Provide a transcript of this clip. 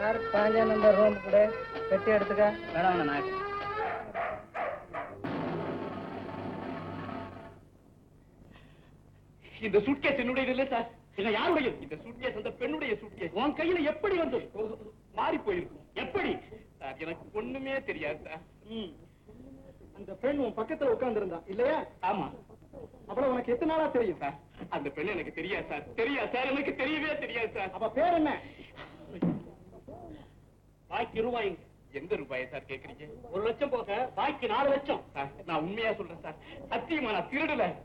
sir பாஞ்சா number room கூட பெட்டி எடுத்துக்க வேணாம் நான் இந்த சூட்கேஸ் என்னுடைய இல்ல சார் என்ன யாருடைய இந்த சூட்கேஸ் அந்த பெண்ணுடைய சூட்கேஸ் உன் கையில எப்படி வந்து மாறி போயிருக்கும் எப்படி சார் எனக்கு ஒண்ணுமே தெரியாது சார் அந்த பெண் உன் பக்கத்துல உட்கார்ந்திருந்தா இல்லையா ஆமா அப்புறம் உனக்கு எத்தனை நாளா தெரியும் சார் அந்த பெண் எனக்கு தெரியாது சார் தெரியாது சார் எனக்கு தெரியவே தெரியாது சார் அப்ப பேர் என்ன பாக்கி ரூபாய்ங்க எந்த ரூபாயை சார் கேக்குறீங்க ஒரு லட்சம் போக பாக்கி நாலு லட்சம் சார் நான் உண்மையா சொல்றேன் சார் சத்தியமா நான் திருடல